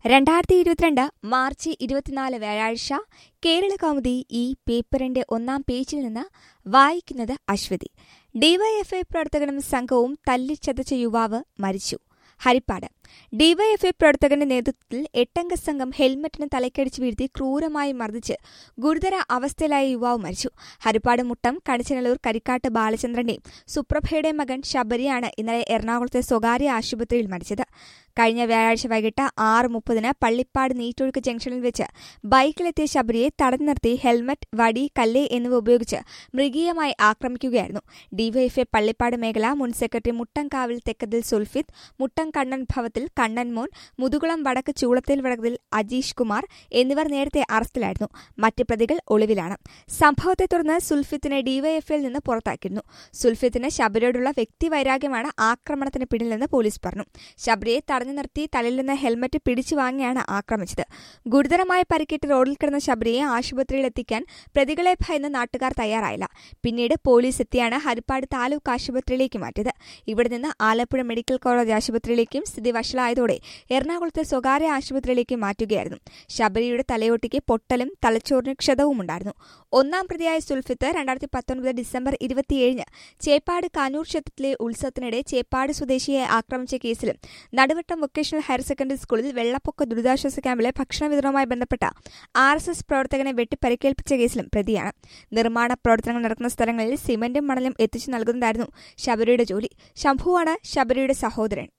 രണ്ടായിരത്തി ഇരുപത്തിരണ്ട് മാർച്ച് ഇരുപത്തിനാല് വ്യാഴാഴ്ച കേരള കൗമുദി ഈ പേപ്പറിന്റെ ഒന്നാം പേജിൽ നിന്ന് വായിക്കുന്നത് അശ്വതി ഡിവൈഎഫ്ഐ പ്രവർത്തകനും സംഘവും തല്ലിച്ചതച്ച യുവാവ് മരിച്ചു ഹരിപ്പാട് ഡിവൈഎഫ്ഐ പ്രവർത്തകന്റെ നേതൃത്വത്തിൽ എട്ടംഗ സംഘം ഹെൽമറ്റിന് തലക്കടിച്ച് വീഴ്ത്തി ക്രൂരമായി മർദ്ദിച്ച് ഗുരുതര അവസ്ഥയിലായ യുവാവ് മരിച്ചു ഹരിപ്പാട് മുട്ടം കണിച്ചനല്ലൂർ കരിക്കാട്ട് ബാലചന്ദ്രന്റെയും സുപ്രഭയുടെ മകൻ ശബരിയാണ് ഇന്നലെ എറണാകുളത്തെ സ്വകാര്യ ആശുപത്രിയിൽ മരിച്ചത് കഴിഞ്ഞ വ്യാഴാഴ്ച വൈകിട്ട് ആറ് മുപ്പതിന് പള്ളിപ്പാട് നീറ്റൊഴുക്ക് ജംഗ്ഷനിൽ വെച്ച് ബൈക്കിലെത്തിയ ശബരിയെ തടഞ്ഞു നിർത്തി ഹെൽമറ്റ് വടി കല്ല് എന്നിവ ഉപയോഗിച്ച് മൃഗീയമായി ആക്രമിക്കുകയായിരുന്നു ഡിവൈഎഫ്ഐ പള്ളിപ്പാട് മേഖല മുൻ സെക്രട്ടറി മുട്ടംകാവിൽ തെക്കതിൽ സുൽഫിത്ത് മുട്ടം കണ്ണൻ ഭവത്തിൽ കണ്ണൻ മോൻ മുതുകുളം വടക്ക് ചൂളത്തിൽ വടക്കതിൽ അജീഷ് കുമാർ എന്നിവർ നേരത്തെ അറസ്റ്റിലായിരുന്നു മറ്റ് പ്രതികൾ ഒളിവിലാണ് സംഭവത്തെ തുടർന്ന് സുൽഫിത്തിനെ ഡിവൈഎഫ്ഐയിൽ നിന്ന് പുറത്താക്കിയിരുന്നു സുൽഫിത്തിന് ശബരിയോടുള്ള വ്യക്തിവൈരാഗ്യമാണ് ആക്രമണത്തിന് പിന്നിലെന്ന് പോലീസ് പറഞ്ഞു ശബരിയെ തടഞ്ഞു നിർത്തി തലയിൽ നിന്ന് ഹെൽമറ്റ് പിടിച്ചു വാങ്ങിയാണ് ആക്രമിച്ചത് ഗുരുതരമായി പരിക്കേറ്റ് റോഡിൽ കിടന്ന ശബരിയെ ആശുപത്രിയിൽ എത്തിക്കാൻ പ്രതികളെ ഭയന്ന് നാട്ടുകാർ തയ്യാറായില്ല പിന്നീട് പോലീസ് എത്തിയാണ് ഹരിപ്പാട് താലൂക്ക് ആശുപത്രിയിലേക്ക് മാറ്റിയത് ഇവിടെ നിന്ന് ആലപ്പുഴ മെഡിക്കൽ കോളേജ് ആശുപത്രിയിലേക്കും സ്ഥിതി വഷളായതോടെ എറണാകുളത്തെ സ്വകാര്യ ആശുപത്രിയിലേക്ക് മാറ്റുകയായിരുന്നു ശബരിയുടെ തലയോട്ടിക്ക് പൊട്ടലും തലച്ചോറിന് ക്ഷതവും ഉണ്ടായിരുന്നു ഒന്നാം പ്രതിയായ സുൽഫിത്ത് രണ്ടായിരത്തി പത്തൊൻപത് ഡിസംബർ ഇരുപത്തിയേഴിന് ചേപ്പാട് കാനൂർ ക്ഷേത്രത്തിലെ ഉത്സവത്തിനിടെ ചേപ്പാട് സ്വദേശിയെ ആക്രമിച്ച കേസിലും നടുവട്ടം വൊക്കേഷണൽ ഹയർ സെക്കൻഡറി സ്കൂളിൽ വെള്ളപ്പൊക്ക ദുരിതാശ്വാസ ക്യാമ്പിലെ ഭക്ഷണ വിതരണവുമായി ബന്ധപ്പെട്ട ആർ എസ് എസ് പ്രവർത്തകനെ വെട്ടിപ്പരിക്കേൽപ്പിച്ച കേസിലും പ്രതിയാണ് നിർമ്മാണ പ്രവർത്തനങ്ങൾ നടക്കുന്ന സ്ഥലങ്ങളിൽ സിമന്റും മണലും എത്തിച്ചു നൽകുന്നതായിരുന്നു ശബരിയുടെ ജോലി ശംഭുവാണ് ശബരിയുടെ സഹോദരൻ